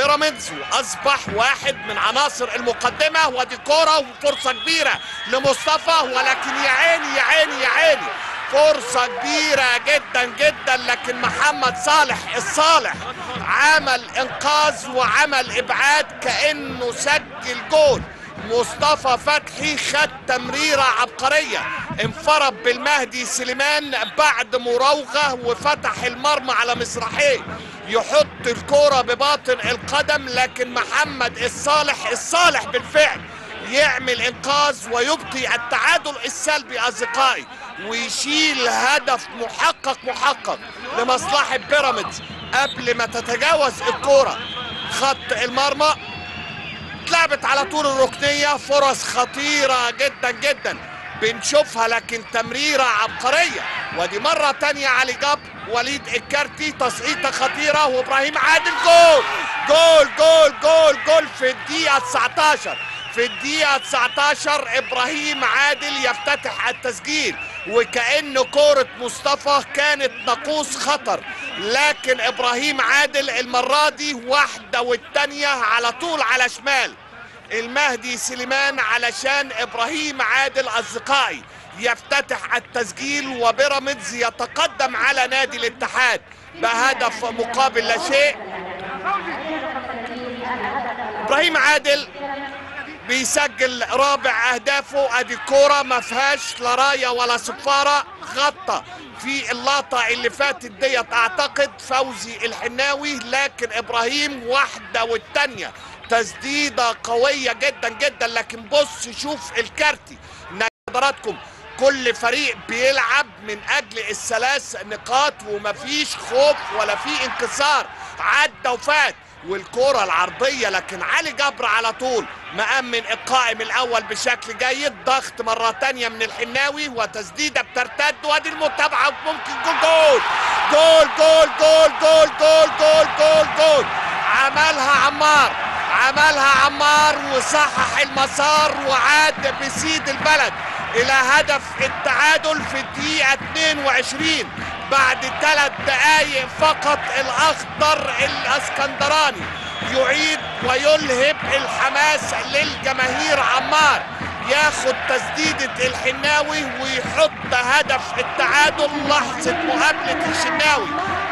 بيراميدز واصبح واحد من عناصر المقدمه ودي كوره وفرصه كبيره لمصطفى ولكن يا عيني يا عيني يا عيني فرصة كبيرة جدا جدا لكن محمد صالح الصالح عمل انقاذ وعمل ابعاد كانه سجل جول مصطفى فتحي خد تمريرة عبقرية انفرد بالمهدي سليمان بعد مراوغة وفتح المرمى على مسرحيه يحط الكرة بباطن القدم لكن محمد الصالح الصالح بالفعل يعمل انقاذ ويبقي التعادل السلبي اصدقائي ويشيل هدف محقق محقق لمصلحة بيراميدز قبل ما تتجاوز الكرة خط المرمى اتلعبت على طول الركنية فرص خطيرة جدا جدا بنشوفها لكن تمريرة عبقرية ودي مرة تانية علي جاب وليد الكارتي تسقيطة خطيرة وابراهيم عادل جول جول جول جول جول في الدقيقة 19 في الدقيقة 19 ابراهيم عادل يفتتح التسجيل وكأن كورة مصطفى كانت ناقوس خطر لكن ابراهيم عادل المرة دي واحدة والتانية على طول على شمال المهدي سليمان علشان ابراهيم عادل اصدقائي يفتتح التسجيل وبيراميدز يتقدم على نادي الاتحاد بهدف مقابل لا شيء ابراهيم عادل بيسجل رابع اهدافه ادي الكوره ما فيهاش لا رايه ولا صفاره غطى في اللقطه اللي فاتت ديت اعتقد فوزي الحناوي لكن ابراهيم واحده والتانيه تسديده قويه جدا جدا لكن بص شوف الكارتي حضراتكم كل فريق بيلعب من اجل الثلاث نقاط ومفيش خوف ولا في انكسار عدى وفات والكرة العرضية لكن علي جبر على طول مأمن القائم الأول بشكل جيد ضغط مرة تانية من الحناوي وتسديدة بترتد وادي المتابعة ممكن جول جول جول جول جول جول جول جول جول عملها عمار عملها عمار وصحح المسار وعاد بسيد البلد إلى هدف التعادل في الدقيقة 22 بعد ثلاث دقايق فقط الاخضر الاسكندراني يعيد ويلهب الحماس للجماهير عمار ياخد تسديدة الحناوي ويحط هدف التعادل لحظة مقابلة الشناوي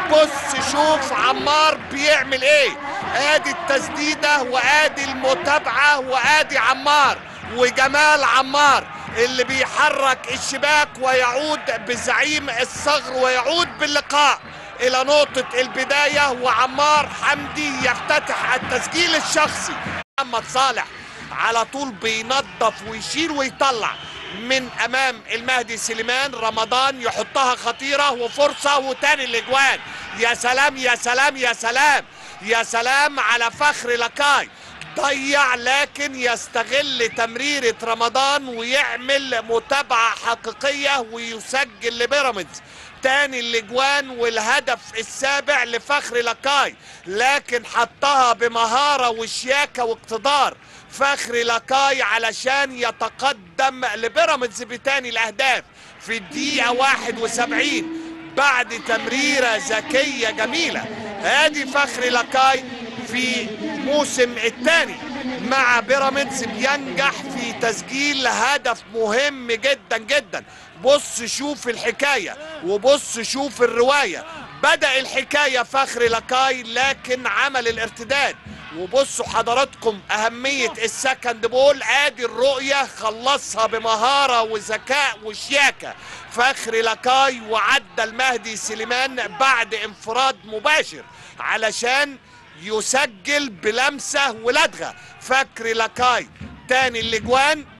بص شوف عمار بيعمل ايه ادي التسديدة وادي المتابعة وادي عمار وجمال عمار اللي بيحرك الشباك ويعود بزعيم الصغر ويعود باللقاء الى نقطة البداية وعمار حمدي يفتتح التسجيل الشخصي محمد صالح على طول بينظف ويشيل ويطلع من امام المهدي سليمان رمضان يحطها خطيرة وفرصة وتاني الاجوان يا سلام يا سلام يا سلام يا سلام على فخر لكاي ضيع لكن يستغل تمريرة رمضان ويعمل متابعة حقيقية ويسجل لبيراميدز تاني الاجوان والهدف السابع لفخر لكاي لكن حطها بمهارة وشياكة واقتدار فخر لكاي علشان يتقدم لبيراميدز بتاني الاهداف في الدقيقة 71 بعد تمريرة ذكية جميلة ادي فخر لكاي في موسم الثاني مع بيراميدز بينجح في تسجيل هدف مهم جدا جدا بص شوف الحكاية وبص شوف الرواية بدأ الحكاية فخر لكاي لكن عمل الارتداد وبصوا حضراتكم أهمية السكند بول آدي الرؤية خلصها بمهارة وذكاء وشياكة فخر لكاي وعدى المهدي سليمان بعد انفراد مباشر علشان يسجل بلمسة ولدغة فكر لكاي تاني الاجوان